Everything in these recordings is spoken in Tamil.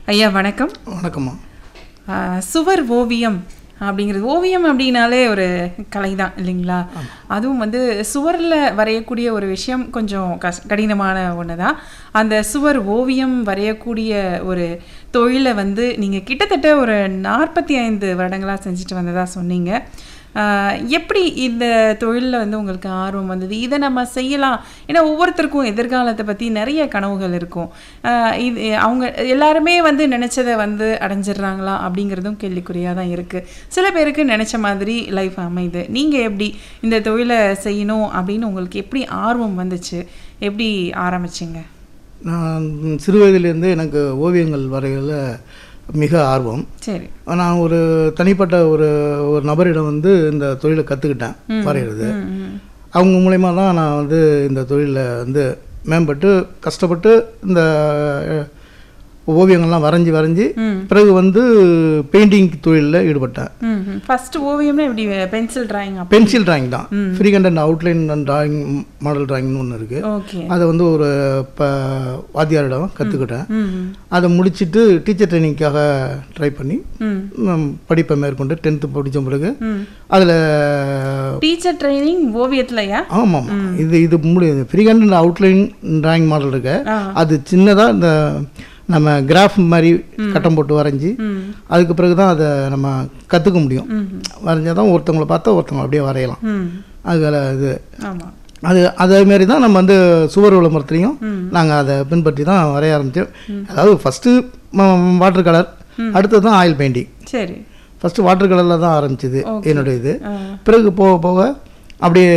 ஐயா வணக்கம் வணக்கம்மா ஆ, சுவர் ஓவியம் அப்படிங்கிறது ஓவியம் அப்படின்னாலே ஒரு கலை தான் இல்லைங்களா அதுவும் வந்து சுவரில் வரையக்கூடிய ஒரு விஷயம் கொஞ்சம் கஷ் கடினமான ஒன்று தான் அந்த சுவர் ஓவியம் வரையக்கூடிய ஒரு தொழிலை வந்து நீங்கள் கிட்டத்தட்ட ஒரு நாற்பத்தி ஐந்து வருடங்களாக செஞ்சுட்டு வந்ததா சொன்னீங்க ஆ, எப்படி இந்த தொழிலில் வந்து உங்களுக்கு ஆர்வம் வந்தது இதை நம்ம செய்யலாம் ஏன்னா ஒவ்வொருத்தருக்கும் எதிர்காலத்தை பற்றி நிறைய கனவுகள் இருக்கும் ஆ, இது அவங்க எல்லாருமே வந்து நினச்சதை வந்து அடைஞ்சிடுறாங்களா அப்படிங்கிறதும் கேள்விக்குறியாக தான் இருக்குது சில பேருக்கு நினச்ச மாதிரி லைஃப் அமையுது நீங்கள் எப்படி இந்த தொழிலை செய்யணும் அப்படின்னு உங்களுக்கு எப்படி ஆர்வம் வந்துச்சு எப்படி ஆரம்பிச்சிங்க நான் சிறு வயதிலிருந்து எனக்கு ஓவியங்கள் வரையில் மிக ஆர்வம் சரி நான் ஒரு தனிப்பட்ட ஒரு ஒரு நபரிடம் வந்து இந்த தொழிலை கற்றுக்கிட்டேன் வரைகிறது ம், ம். அவங்க மூலயமா தான் நான் வந்து இந்த தொழிலில் வந்து மேம்பட்டு கஷ்டப்பட்டு இந்த அஹ், ஓவியங்கள்லாம் வரைஞ்சி வரைஞ்சி ம். பிறகு வந்து பெயிண்டிங் தொழிலில் ஈடுபட்டேன் ம் ஃபர்ஸ்ட் ஓவியம்னா எப்படி பென்சில் டிராயிங் அப்போ பென்சில் டிராயிங் தான் free hand outline drawing model டிராயிங்னு ஒன்று இருக்குது ஓகே அதை வந்து ஒரு ப வாத்தியாரிடம் கற்றுக்கிட்டேன் ம் ம், அதை முடிச்சுட்டு டீச்சர் ட்ரைனிங்காக ட்ரை பண்ணி ம் ம், படிப்பை மேற்கொண்டு டென்த்து படித்த பிறகு ம் அதில் டீச்சர் ட்ரைனிங் ஓவியத்துலயா ஆமாம் இது இது முடி free hand outline drawing model இருக்கு ஆ. அது சின்னதாக இந்த நம்ம கிராஃப் மாதிரி கட்டம் போட்டு வரைஞ்சி ம் அதுக்கு பிறகு தான் அதை நம்ம கற்றுக்க முடியும் ம் வரைஞ்சால் தான் ஒருத்தவங்களை பார்த்தா ஒருத்தவங்க அப்படியே வரையலாம் ம் அதில் இது ஆமாம் அது அதேமாரி தான் நம்ம வந்து சுவர் விளம்பரத்துலையும் நாங்கள் அதை பின்பற்றி தான் வரைய ஆரம்பித்தோம் அதாவது ஃபஸ்ட்டு வாட்டர் கலர் அடுத்தது தான் ஆயில் பெயிண்டிங் சரி ஃபஸ்ட்டு வாட்டர் கலரில் தான் ஆரம்பிச்சது என்னுடைய இது ஆ பிறகு போக போக அப்படியே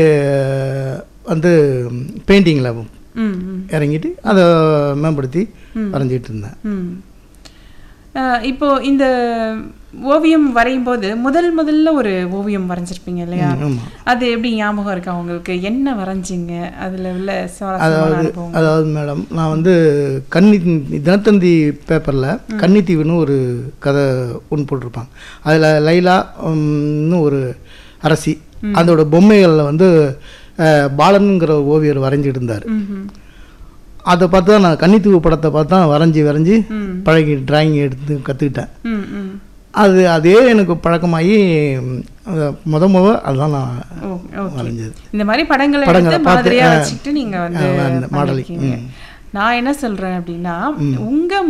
வந்து பெயிண்டிங்கில் ம் ம் இறங்கிட்டு அதை மேம்படுத்தி வரைஞ்சிட்டு இருந்தேன் ம் அஹ், இப்போ இந்த ஓவியம் வரையும் போது முதல் முதல்ல ஒரு ஓவியம் வரைஞ்சிருப்பீங்க இல்லையா ஆமாம் அது எப்படி ஞாபகம் இருக்கா உங்களுக்கு என்ன வரைஞ்சீங்க அதுல உள்ள சுவாரஸ்யமான அனுபவம் அதாவது மேடம் நான் வந்து கன்னி தினத்தந்தி பேப்பரில் கன்னித்தீவுன்னு ஒரு கதை ஒன்று போட்டிருப்பாங்க அதில் லைலா ன்னு ஒரு அரசி அதோட பொம்மைகளில் வந்து அஹ், பாலனுங்கிற ஒரு ஓவியர் வரைஞ்சிட்டு இருந்தார் ம்ஹும். அதை பார்த்து தான் நான் கன்னித்தீவு படத்தை பார்த்து தான் வரைஞ்சி வரைஞ்சி ம் பழகி டிராயிங் எடுத்து கற்றுக்கிட்டேன் ம் ம் அது அதே எனக்கு பழக்கமாகி ம், அத முத முத அதுதான் நான் ஓ ஓகே வரைஞ்சது இந்த மாதிரி படங்களை படங்களை எடுத்து பார்த்து, மாதிரியா ஆ, வச்சுக்கிட்டு நீங்க வந்து ஆ, அந்த மாடலிங், பண்ணிருக்கீங்க. நான் என்ன சொல்றேன் அப்படின்னா உங்க